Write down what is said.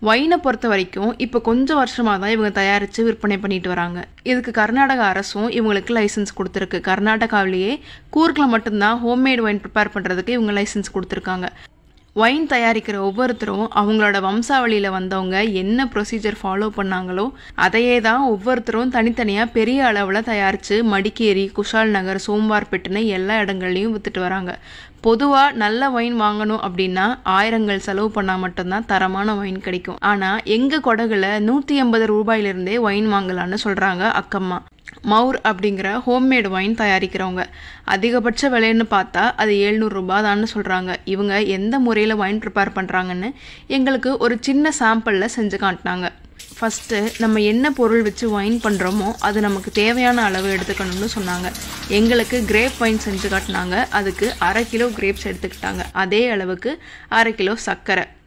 ஒயினை பொறுத்த வரைக்கும் இப்போ கொஞ்சம் வருஷமாக தான் இவங்க தயாரித்து விற்பனை பண்ணிட்டு வராங்க இதுக்கு கர்நாடக அரசும் இவங்களுக்கு லைசன்ஸ் கொடுத்துருக்கு கர்நாடகாவிலேயே கூர்க்கில் மட்டும்தான் ஹோம்மேட் ஒயின் ப்ரிப்பேர் பண்ணுறதுக்கு இவங்க லைசன்ஸ் கொடுத்துருக்காங்க ஒயின் தயாரிக்கிற ஒவ்வொருத்தரும் அவங்களோட வம்சாவளியில் வந்தவங்க என்ன ப்ரொசீஜர் ஃபாலோ பண்ணாங்களோ அதையே தான் ஒவ்வொருத்தரும் தனித்தனியாக பெரிய அளவில் தயாரித்து மடிக்கேரி குஷால் நகர் சோம்வார்பேட்டுன்னு எல்லா இடங்கள்லையும் வித்துட்டு வராங்க பொதுவாக நல்ல ஒயின் வாங்கணும் அப்படின்னா ஆயிரங்கள் செலவு பண்ணால் மட்டும்தான் தரமான ஒயின் கிடைக்கும் ஆனால் எங்கள் கொடகுல நூற்றி எண்பது ரூபாயிலிருந்தே ஒயின் வாங்கலான்னு சொல்கிறாங்க அக்கம்மா மவுர் அப்படிங்கிற ஹோம்மேட் ஒயின் தயாரிக்கிறவங்க அதிகபட்ச விலைன்னு பார்த்தா அது எழுநூறுரூபா தான்னு சொல்கிறாங்க இவங்க எந்த முறையில் ஒயின் ப்ரிப்பேர் பண்ணுறாங்கன்னு எங்களுக்கு ஒரு சின்ன சாம்பிளில் செஞ்சு காட்டினாங்க ஃபஸ்ட்டு நம்ம என்ன பொருள் வச்சு ஒயின் பண்ணுறோமோ அது நமக்கு தேவையான அளவு எடுத்துக்கணும்னு சொன்னாங்க எங்களுக்கு கிரேப் ஒயின் செஞ்சு காட்டினாங்க அதுக்கு அரை கிலோ கிரேப்ஸ் எடுத்துக்கிட்டாங்க அதே அளவுக்கு அரை கிலோ சர்க்கரை